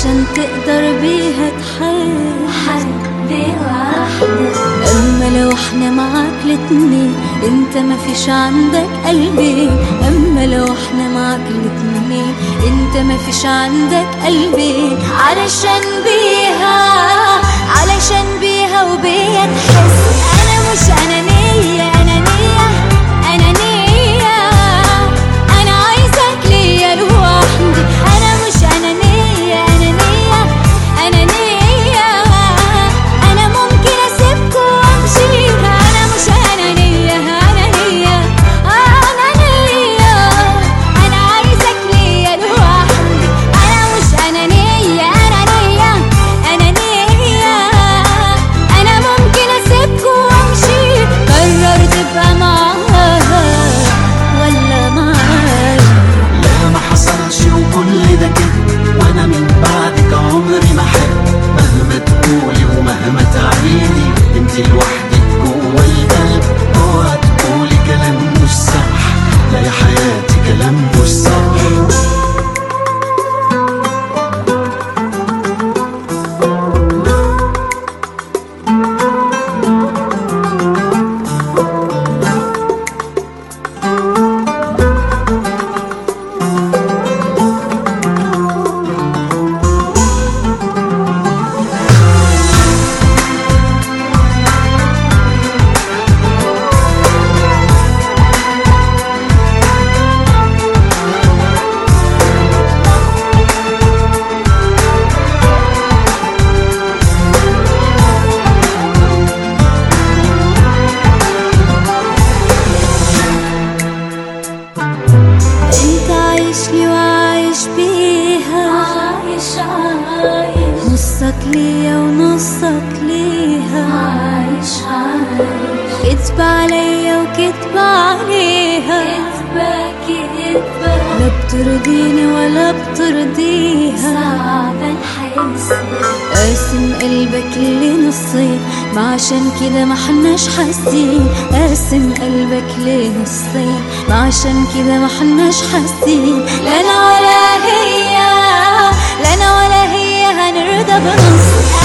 علشان تقدر بيها تحب حد واحدة اما لو احنا معاك الاتنين انت ما فيش عندك قلبي اما لو احنا معاك الاتنين انت ما فيش عندك قلبي علشان بيها علشان بيها وبيا تحس انا مش انانية انانية انانية انا عايزك ليا لوحدي انا مش انانية انانية انانية انا ممكن اسيبكم وامشي انا مش انانية انانية انانية انا عايزك ليا لوحدي انا مش انانية انانية انانية انا ممكن اسيبكم وامشي قرر تبقى معاها ولا معايا لا ما حصلش وكل ده كده وانا من بعدك عمري ما حب مهما تقولي ومهما تعيدي انت لوحدك جوه القلب اوعى تقولي كلام مش صح لا يا حياتي كلام مش صح انت عايش لي وعايش بيها عايش عايش نصك ليا ونصك ليها عايش عايش كدب عليا وكدب عليها كدبة كدبة لا بترضيني ولا بترضيها صعب الحس قاسم قلبك لنصين ما عشان كده ما حناش حاسين قاسم قلبك لنصين ما عشان كده ما حناش حاسين لا انا ولا هي لا انا ولا هي هنرضى بنص